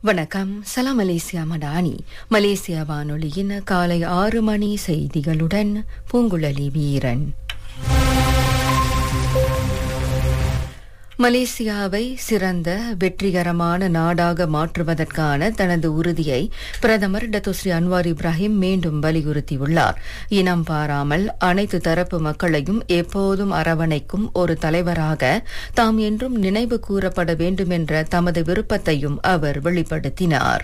வணக்கம் சலாம் Malaysia Madani Malaysia வானொலியின் காலை ஆறு மணி செய்திகளுடன் பூங்குழலி வீரன் மலேசியாவை சிறந்த வெற்றிகரமான நாடாக மாற்றுவதற்கான தனது உறுதியை பிரதமர் டத்தோஸ்ரீ அன்வார் இப்ராஹிம் மீண்டும் வலியுறுத்தியுள்ளார் இனம் பாராமல் அனைத்து தரப்பு மக்களையும் எப்போதும் அரவணைக்கும் ஒரு தலைவராக தாம் என்றும் நினைவு கூறப்பட வேண்டுமென்ற தமது விருப்பத்தையும் அவர் வெளிப்படுத்தினார்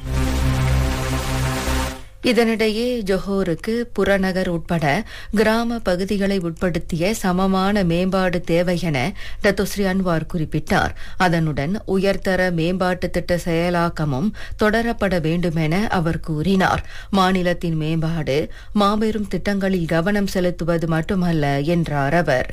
இதனிடையே ஜொஹோருக்கு புறநகர் உட்பட கிராம பகுதிகளை உட்படுத்திய சமமான மேம்பாடு தேவை என டத்தோஸ்ரீ அன்வார் குறிப்பிட்டார் அதனுடன் உயர்தர மேம்பாட்டு திட்ட செயலாக்கமும் தொடரப்பட வேண்டுமென அவர் கூறினார் மாநிலத்தின் மேம்பாடு மாபெரும் திட்டங்களில் கவனம் செலுத்துவது மட்டுமல்ல என்றார் அவர்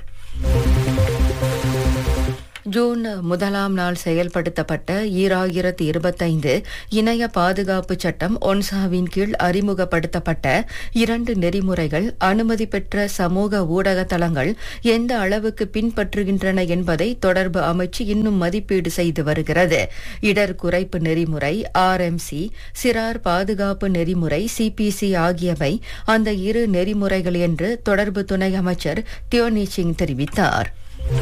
ஜூன் முதலாம் நாள் செயல்படுத்தப்பட்ட ஈராயிரத்தி இருபத்தைந்து இணைய பாதுகாப்பு சட்டம் ஒன்சாவின் கீழ் அறிமுகப்படுத்தப்பட்ட இரண்டு நெறிமுறைகள் அனுமதி பெற்ற சமூக ஊடக தளங்கள் எந்த அளவுக்கு பின்பற்றுகின்றன என்பதை தொடர்பு அமைச்சு இன்னும் மதிப்பீடு செய்து வருகிறது இடர் குறைப்பு நெறிமுறை ஆர்எம்சி சிறார் பாதுகாப்பு நெறிமுறை சிபிசி ஆகியவை அந்த இரு நெறிமுறைகள் என்று தொடர்பு துணை அமைச்சர் தியோனி சிங் தெரிவித்தார்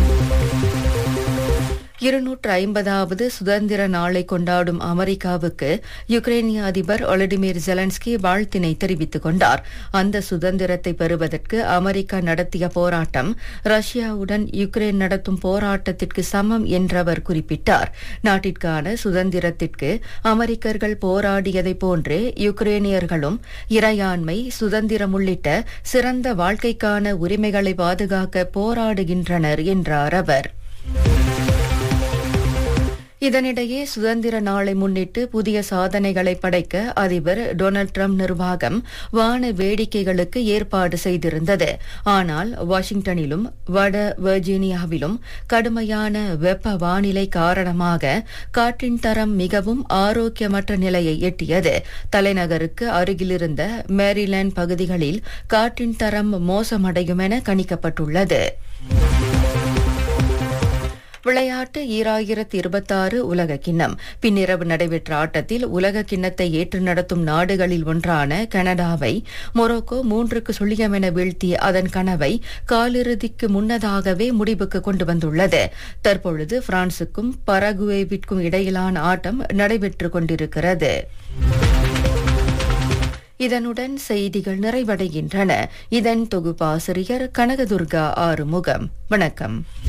இருநூற்று ஐம்பதாவது சுதந்திர நாளை கொண்டாடும் அமெரிக்காவுக்கு யுக்ரைனிய அதிபர் ஒலடிமிர் ஜெலன்ஸ்கி வாழ்த்தினை தெரிவித்துக் கொண்டார் அந்த சுதந்திரத்தை பெறுவதற்கு அமெரிக்கா நடத்திய போராட்டம் ரஷ்யாவுடன் யுக்ரைன் நடத்தும் போராட்டத்திற்கு சமம் என்றவர் குறிப்பிட்டார் நாட்டிற்கான சுதந்திரத்திற்கு அமெரிக்கர்கள் போராடியதைப் போன்றே யுக்ரேனியர்களும் இறையாண்மை சுதந்திரம் உள்ளிட்ட சிறந்த வாழ்க்கைக்கான உரிமைகளை பாதுகாக்க போராடுகின்றனர் என்றார் அவர் இதனிடையே சுதந்திர நாளை முன்னிட்டு புதிய சாதனைகளை படைக்க அதிபர் டொனால்டு டிரம்ப் நிர்வாகம் வான வேடிக்கைகளுக்கு ஏற்பாடு செய்திருந்தது ஆனால் வாஷிங்டனிலும் வட வெர்ஜீனியாவிலும் கடுமையான வெப்ப வானிலை காரணமாக காற்றின் தரம் மிகவும் ஆரோக்கியமற்ற நிலையை எட்டியது தலைநகருக்கு அருகிலிருந்த மேரிலாந்து பகுதிகளில் காற்றின் தரம் மோசமடையும் என கணிக்கப்பட்டுள்ளது விளையாட்டு ஈராயிரத்தி இருபத்தாறு உலக கிண்ணம் பின்னிரவு நடைபெற்ற ஆட்டத்தில் உலக கிண்ணத்தை ஏற்று நடத்தும் நாடுகளில் ஒன்றான கனடாவை மொரோக்கோ மூன்றுக்கு சுழியம் என வீழ்த்திய அதன் கனவை காலிறுதிக்கு முன்னதாகவே முடிவுக்கு கொண்டு வந்துள்ளது தற்பொழுது பிரான்சுக்கும் பரகுவேவிற்கும் இடையிலான ஆட்டம் நடைபெற்றுக் கொண்டிருக்கிறது இதனுடன் செய்திகள் நிறைவடைகின்றன இதன் தொகுப்பாசிரியர் கனகதுர்கா ஆறுமுகம் வணக்கம்